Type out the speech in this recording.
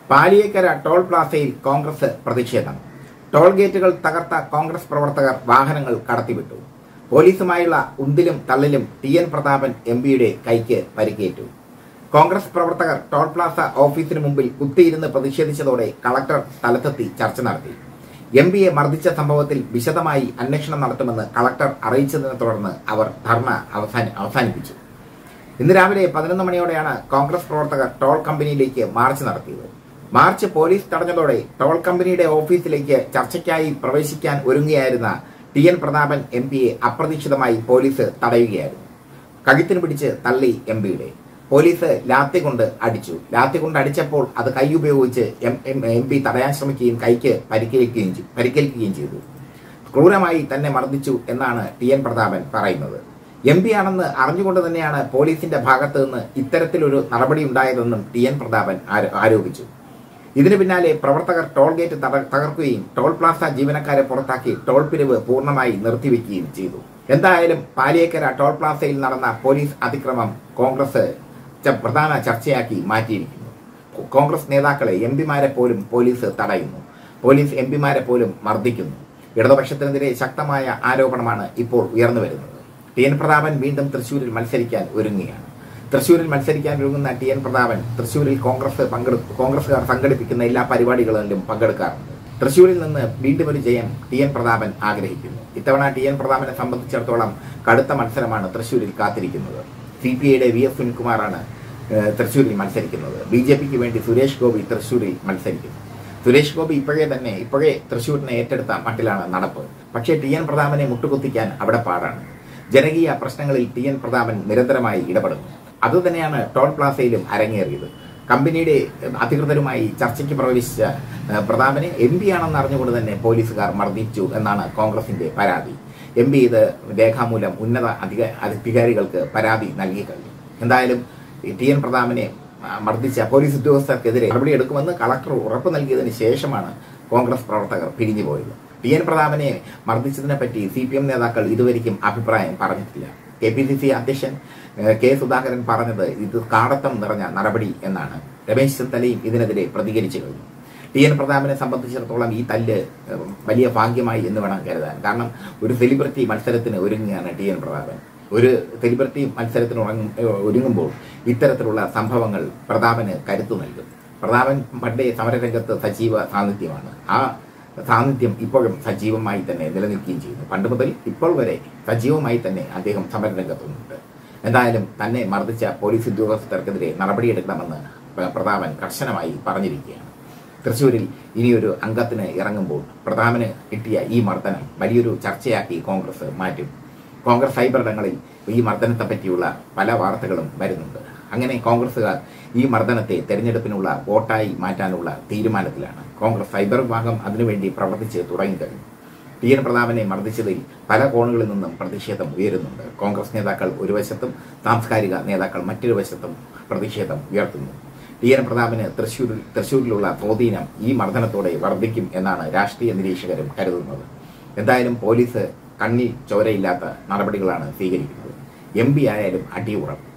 Paliyekkara toll പ്ലാസയിൽ Congress പ്രതിഷേധം toll ഗേറ്റുകൾ തകർത്ത കോൺഗ്രസ് പ്രവർത്തകർ വാഹനങ്ങൾ കടത്തിവിട്ടു പോലീസുമായുള്ള ഉന്തിലും തള്ളിലും ടി എൻ പ്രതാപൻ എം പിയുടെ കൈക്ക് പരിക്കേറ്റു കോൺഗ്രസ് പ്രവർത്തകർ ടോൾ പ്ലാസ ഓഫീസിന് മുമ്പിൽ കുത്തിയിരുന്ന് പ്രതിഷേധിച്ചതോടെ കളക്ടർ സ്ഥലത്തെത്തി ചർച്ച നടത്തി എം പിയെ മർദ്ദിച്ച സംഭവത്തിൽ വിശദമായി അന്വേഷണം നടത്തുമെന്ന് കളക്ടർ അറിയിച്ചതിനെ തുടർന്ന് അവർ ധർണ അവസാനി അവസാനിപ്പിച്ചു ഇന്ന് രാവിലെ പതിനൊന്ന് മണിയോടെയാണ് കോൺഗ്രസ് പ്രവർത്തകർ ടോൾ കമ്പനിയിലേക്ക് മാർച്ച് നടത്തിയത് മാർച്ച് പോലീസ് തടഞ്ഞതോടെ ടോൾ കമ്പനിയുടെ ഓഫീസിലേക്ക് ചർച്ചയ്ക്കായി പ്രവേശിക്കാൻ ഒരുങ്ങുകയായിരുന്ന ടി എൻ പ്രതാപൻ എം പിയെ അപ്രതീക്ഷിതമായി പോലീസ് തടയുകയായിരുന്നു കഴുത്തിന് പിടിച്ച് തള്ളി എം പിയുടെ പോലീസ് ലാത്തി കൊണ്ട് അടിച്ചു ലാത്തി കൊണ്ട് അടിച്ചപ്പോൾ അത് കൈ ഉപയോഗിച്ച് എം എം- എം പി തടയാൻ ശ്രമിക്കുകയും കൈക്ക് പരിക്കേൽക്കുകയും ചെയ്തു പരിക്കേൽക്കുകയും ചെയ്തു ക്രൂരമായി തന്നെ മർദ്ദിച്ചു എന്നാണ് ടി എൻ പ്രതാപൻ പറയുന്നത് എം പി ആണെന്ന് അറിഞ്ഞുകൊണ്ട് തന്നെയാണ് പോലീസിന്റെ ഭാഗത്ത് നിന്ന് ഇത്തരത്തിലൊരു നടപടി ഉണ്ടായതെന്നും ടി എൻ പ്രതാപൻ ആരോ- ആരോപിച്ചു ഇതിനു പിന്നാലെ പ്രവർത്തകർ ടോൾ ഗേറ്റ് തട- തകർക്കുകയും ടോൾ പ്ലാസ ജീവനക്കാരെ പുറത്താക്കി ടോൾ പിരിവ് പൂർണ്ണമായി നിർത്തിവെക്കുകയും ചെയ്തു എന്തായാലും പാലിയേക്കര ടോൾ പ്ലാസയിൽ നടന്ന പോലീസ് അതിക്രമം കോൺഗ്രസ് ച- പ്രധാന ചർച്ചയാക്കി മാറ്റിയിരിക്കുന്നു കോ- കോൺഗ്രസ് നേതാക്കളെ എം പിമാരെ പോലും പോലീസ് തടയുന്നു പോലീസ് എം പിമാരെ പോലും മർദ്ദിക്കുന്നു ഇടതുപക്ഷത്തിനെതിരെ ശക്തമായ ആരോപണമാണ് ഇപ്പോൾ ഉയർന്നു വരുന്നത് ടി എൻ പ്രതാപൻ വീണ്ടും തൃശൂരിൽ മത്സരിക്കാൻ ഒരുങ്ങുകയാണ് തൃശൂരിൽ മത്സരിക്കാൻ ഒരുങ്ങുന്ന ടി എൻ പ്രതാപൻ തൃശൂരിൽ കോൺഗ്രസ് പങ്കെടുക്കും കോൺഗ്രസുകാർ സംഘടിപ്പിക്കുന്ന എല്ലാ പരിപാടികളിലും പങ്കെടുക്കാറുണ്ട് തൃശൂരിൽ നിന്ന് വീണ്ടും ഒരു ജയം ടി എൻ പ്രതാപൻ ആഗ്രഹിക്കുന്നു ഇത്തവണ ടി എൻ പ്രതാപനെ സംബന്ധിച്ചിടത്തോളം കടുത്ത മത്സരമാണ് തൃശൂരിൽ കാത്തിരിക്കുന്നത് സി പി ഐയുടെ വി എസ് സുനിൽകുമാറാണ് ഏഹ്, തൃശൂരിൽ മത്സരിക്കുന്നത് ബി ജെ പിക്ക് വേണ്ടി സുരേഷ് ഗോപി തൃശൂരിൽ മത്സരിക്കുന്നു സുരേഷ് ഗോപി ഇപ്പോഴേ തന്നെ ഇപ്പോഴേ തൃശൂരിനെ ഏറ്റെടുത്ത മട്ടിലാണ് നടപ്പ് പക്ഷേ ടി എൻ പ്രതാപനെ മുട്ടുകുത്തിക്കാൻ അവിടെ പാടാണ് ജനകീയ പ്രശ്നങ്ങളിൽ ടി എൻ പ്രതാപൻ നിരന്തരമായി ഇടപെടുന്നു അതുതന്നെയാണ് ടോൾ പ്ലാസയിലും അരങ്ങേറിയത് കമ്പനിയുടെ ഏഹ്, അധികൃതരുമായി ചർച്ചയ്ക്ക് പ്രവേശിച്ച ഏഹ്, പ്രതാപനെ എം പി ആണെന്ന് അറിഞ്ഞുകൊണ്ട് തന്നെ പോലീസുകാർ മർദ്ദിച്ചു എന്നാണ് കോൺഗ്രസിന്റെ പരാതി എം പി ഇത് രേഖാമൂലം ഉന്നത അധിക അധികാരികൾക്ക് പരാതി നൽകി കഴിഞ്ഞു എന്തായാലും ഈ ടി എൻ പ്രതാപനെ ആ, മർദ്ദിച്ച പോലീസ് ഉദ്യോഗസ്ഥർക്കെതിരെ നടപടിയെടുക്കുമെന്ന് കളക്ടർ ഉറപ്പ് നൽകിയതിന് ശേഷമാണ് കോൺഗ്രസ് പ്രവർത്തകർ പിരിഞ്ഞുപോയത് ടി എൻ പ്രതാപനെ മർദ്ദിച്ചതിനെ പറ്റി സി പി എം നേതാക്കൾ ഇതുവരെയ്ക്കും അഭിപ്രായം പറഞ്ഞിട്ടില്ല കെ പി സി സി അധ്യക്ഷൻ ഏഹ്, കെ സുധാകരൻ പറഞ്ഞത് ഇത് കാടത്തം നിറഞ്ഞ നടപടി എന്നാണ് രമേശ് ചെന്നിത്തലയും ഇതിനെതിരെ പ്രതികരിച്ചു കഴിഞ്ഞു ടി എൻ പ്രതാപനെ സംബന്ധിച്ചിടത്തോളം ഈ തല്ല് ഏഹ്, വലിയ ഭാഗ്യമായി എന്ന് വേണം കരുതാൻ കാരണം ഒരു സെലിബ്രിറ്റി മത്സരത്തിന് ഒരുങ്ങുകയാണ് ടി എൻ പ്രതാപൻ ഒരു സെലിബ്രിറ്റി മത്സരത്തിന് ഉറങ്ങും ഏഹ്, ഒരുങ്ങുമ്പോൾ ഇത്തരത്തിലുള്ള സംഭവങ്ങൾ പ്രതാപന് കരുത്തു നൽകും പ്രതാപൻ പണ്ടേ സമരരംഗത്ത് സജീവ സാന്നിധ്യമാണ് ആ സാന്നിധ്യം ഇപ്പോഴും സജീവമായി തന്നെ നിലനിൽക്കുകയും ചെയ്യുന്നു പണ്ട് മുതൽ ഇപ്പോൾ വരെ സജീവമായി തന്നെ അദ്ദേഹം സമരരംഗത്തുണ്ട് എന്തായാലും തന്നെ മർദ്ദിച്ച പോലീസ് ഉദ്യോഗസ്ഥർക്കെതിരെ നടപടിയെടുക്കണമെന്ന് പ്ര- പ്രതാപൻ കർശനമായി പറഞ്ഞിരിക്കുകയാണ് തൃശൂരിൽ ഇനിയൊരു അംഗത്തിന് ഇറങ്ങുമ്പോൾ പ്രധാനന് കിട്ടിയ ഈ മർദ്ദനം വലിയൊരു ചർച്ചയാക്കി കോൺഗ്രസ് മാറ്റും കോൺഗ്രസ് സൈബറിടങ്ങളിൽ ഈ മർദ്ദനത്തെ പറ്റിയുള്ള പല വാർത്തകളും വരുന്നുണ്ട് അങ്ങനെ കോൺഗ്രസുകാർ ഈ മർദ്ദനത്തെ തെരഞ്ഞെടുപ്പിനുള്ള വോട്ടായി മാറ്റാനുള്ള തീരുമാനത്തിലാണ് കോൺഗ്രസ് സൈബർ വിഭാഗം അതിനുവേണ്ടി പ്രവർത്തിച്ച് തുടങ്ങിക്കഴിഞ്ഞു ടി എൻ പ്രതാപനെ മർദ്ദിച്ചതിൽ പല കോണുകളിൽ നിന്നും പ്രതിഷേധം ഉയരുന്നുണ്ട് കോൺഗ്രസ് നേതാക്കൾ ഒരു വശത്തും സാംസ്കാരിക നേതാക്കൾ മറ്റൊരു വശത്തും പ്രതിഷേധം ഉയർത്തുന്നു ടി എൻ പ്രതാപന് തൃശൂരിൽ തൃശൂരിലുള്ള സ്വാധീനം ഈ മർദ്ദനത്തോടെ വർദ്ധിക്കും എന്നാണ് രാഷ്ട്രീയ നിരീക്ഷകരും കരുതുന്നത് എന്തായാലും പോലീസ് കണ്ണിൽ ചോരയില്ലാത്ത നടപടികളാണ് സ്വീകരിക്കുന്നത് എം പി ആയാലും അടിയുറപ്പ്